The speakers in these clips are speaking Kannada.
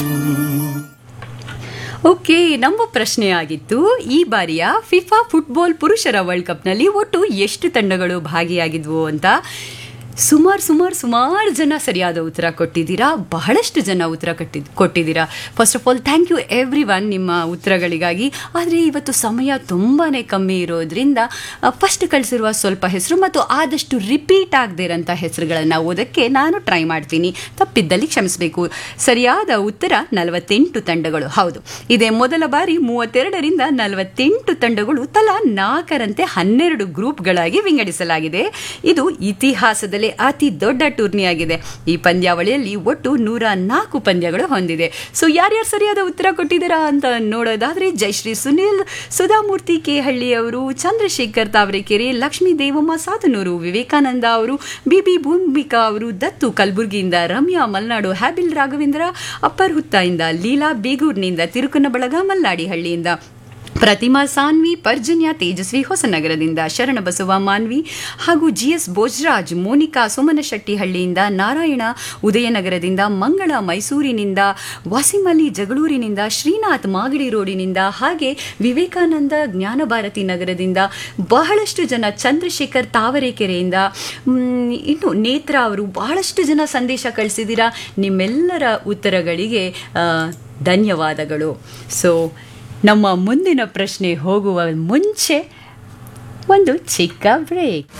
ಓಕೆ ನಮ್ಮ ಪ್ರಶ್ನೆ ಆಗಿತ್ತು ಈ ಬಾರಿಯ ಫಿಫಾ ಫುಟ್ಬಾಲ್ ಪುರುಷರ ವರ್ಲ್ಡ್ ಕಪ್ನಲ್ಲಿ ಒಟ್ಟು ಎಷ್ಟು ತಂಡಗಳು ಭಾಗಿಯಾಗಿದ್ವು ಅಂತ ಸುಮಾರು ಸುಮಾರು ಸುಮಾರು ಜನ ಸರಿಯಾದ ಉತ್ತರ ಕೊಟ್ಟಿದ್ದೀರಾ ಬಹಳಷ್ಟು ಜನ ಉತ್ತರ ಕೊಟ್ಟಿದ್ ಕೊಟ್ಟಿದ್ದೀರಾ first of all thank you everyone ನಿಮ್ಮ ಉತ್ತರಗಳಿಗಾಗಿ ಆದರೆ ಇವತ್ತು ಸಮಯ ತುಂಬಾ ಕಮ್ಮಿ ಇರೋದ್ರಿಂದ ಫಸ್ಟ್ ಕಳಿಸಿರುವ ಸ್ವಲ್ಪ ಹೆಸರು ಮತ್ತು ಆದಷ್ಟು ರಿಪೀಟ್ ಆಗದೇ ಇರೋಂಥ ಹೆಸರುಗಳನ್ನು ಓದೋಕ್ಕೆ ನಾನು ಟ್ರೈ ಮಾಡ್ತೀನಿ ತಪ್ಪಿದ್ದಲ್ಲಿ ಕ್ಷಮಿಸಬೇಕು ಸರಿಯಾದ ಉತ್ತರ ನಲವತ್ತೆಂಟು ತಂಡಗಳು ಹೌದು ಇದೇ ಮೊದಲ ಬಾರಿ ಮೂವತ್ತೆರಡರಿಂದ ನಲವತ್ತೆಂಟು ತಂಡಗಳು ತಲಾ ನಾಲ್ಕರಂತೆ ಹನ್ನೆರಡು ಗ್ರೂಪ್ಗಳಾಗಿ ವಿಂಗಡಿಸಲಾಗಿದೆ ಇದು ಇತಿಹಾಸದಲ್ಲಿ ಅತಿ ದೊಡ್ಡ ಟೂರ್ನಿ ಆಗಿದೆ ಈ ಪಂದ್ಯಾವಳಿಯಲ್ಲಿ ಒಟ್ಟು ನೂರ ನಾಲ್ಕು ಪಂದ್ಯಗಳು ಹೊಂದಿದೆ ಸೊ ಯಾರ್ಯಾರು ಸರಿಯಾದ ಉತ್ತರ ಕೊಟ್ಟಿದ್ದೀರಾ ಅಂತ ನೋಡೋದಾದ್ರೆ ಜಯಶ್ರೀ ಸುನಿಲ್ ಸುಧಾಮೂರ್ತಿ ಕೆ ಹಳ್ಳಿ ಅವರು ಚಂದ್ರಶೇಖರ್ ತಾವರೆಕೆರೆ ಲಕ್ಷ್ಮೀ ದೇವಮ್ಮ ಸಾತನೂರು ವಿವೇಕಾನಂದ ಅವರು ಬಿಬಿ ಭೂಮಿಕಾ ಅವರು ದತ್ತು ಕಲಬುರಗಿಯಿಂದ ರಮ್ಯಾ ಮಲ್ನಾಡು ಹ್ಯಾಬಿಲ್ ರಾಘವೇಂದ್ರ ಅಪ್ಪರ್ ಹುತ್ತಾಯಿಂದ ಲೀಲಾ ಬೇಗೂರ್ನಿಂದ ತಿರುಕನಬಳಗ ಮಲ್ಲಾಡಿಹಳ್ಳಿಯಿಂದ ಪ್ರತಿಮಾ ಸಾನ್ವಿ ಪರ್ಜನ್ಯ ತೇಜಸ್ವಿ ಹೊಸನಗರದಿಂದ ಶರಣಬಸವ ಮಾನ್ವಿ ಹಾಗೂ ಜಿಎಸ್ ಭೋಜರಾಜ್ ಮೋನಿಕಾ ಸೋಮನಶೆಟ್ಟಿಹಳ್ಳಿಯಿಂದ ನಾರಾಯಣ ಉದಯನಗರದಿಂದ ಮಂಗಳ ಮೈಸೂರಿನಿಂದ ವಾಸಿಮಲಿ ಜಗಳೂರಿನಿಂದ ಶ್ರೀನಾಥ್ ಮಾಗಡಿ ರೋಡಿನಿಂದ ಹಾಗೆ ವಿವೇಕಾನಂದ ಜ್ಞಾನಭಾರತಿ ನಗರದಿಂದ ಬಹಳಷ್ಟು ಜನ ಚಂದ್ರಶೇಖರ್ ತಾವರೆಕೆರೆಯಿಂದ ಮ್, ಇನ್ನು ನೇತ್ರ ಅವರು ಬಹಳಷ್ಟು ಜನ ಸಂದೇಶ ಕಳಿಸಿದ್ದೀರಾ ನಿಮ್ಮೆಲ್ಲರ ಉತ್ತರಗಳಿಗೆ ಆ, ಧನ್ಯವಾದಗಳು ಸೊ ನಮ್ಮ ಮುಂದಿನ ಪ್ರಶ್ನೆ ಹೋಗುವ ಮುಂಚೆ ಒಂದು ಚಿಕ್ಕ break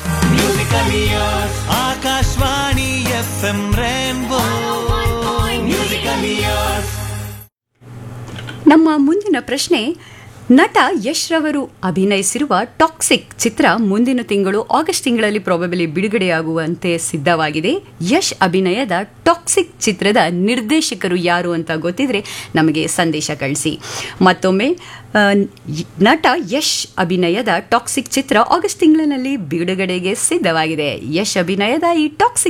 Akashvani F M rainbow musical years ನಮ್ಮ ಮುಂದಿನ ಪ್ರಶ್ನೆ ನಟ ಯಶ್ ರವರು ಅಭಿನಯಿಸಿರುವ ಟಾಕ್ಸಿಕ್ ಚಿತ್ರ ಮುಂದಿನ ತಿಂಗಳು ಆಗಸ್ಟ್ ತಿಂಗಳಲ್ಲಿ ಪ್ರಾಬಬಲಿ ಬಿಡುಗಡೆಯಾಗುವಂತೆ ಸಿದ್ಧವಾಗಿದೆ ಯಶ್ ಅಭಿನಯದ ಟಾಕ್ಸಿಕ್ ಚಿತ್ರದ ನಿರ್ದೇಶಕರು ಯಾರು ಅಂತ ಗೊತ್ತಿದ್ರೆ ನಮಗೆ ಸಂದೇಶ ಕಳಿಸಿ ಮತ್ತೊಮ್ಮೆ ಆ, ನಟ ಯಶ್ ಅಭಿನಯದ ಟಾಕ್ಸಿಕ್ ಚಿತ್ರ ಆಗಸ್ಟ್ ತಿಂಗಳಿನಲ್ಲಿ ಬಿಡುಗಡೆಗೆ ಸಿದ್ಧವಾಗಿದೆ ಯಶ್ ಅಭಿನಯದ ಈ ಟಾಕ್ಸಿಕ್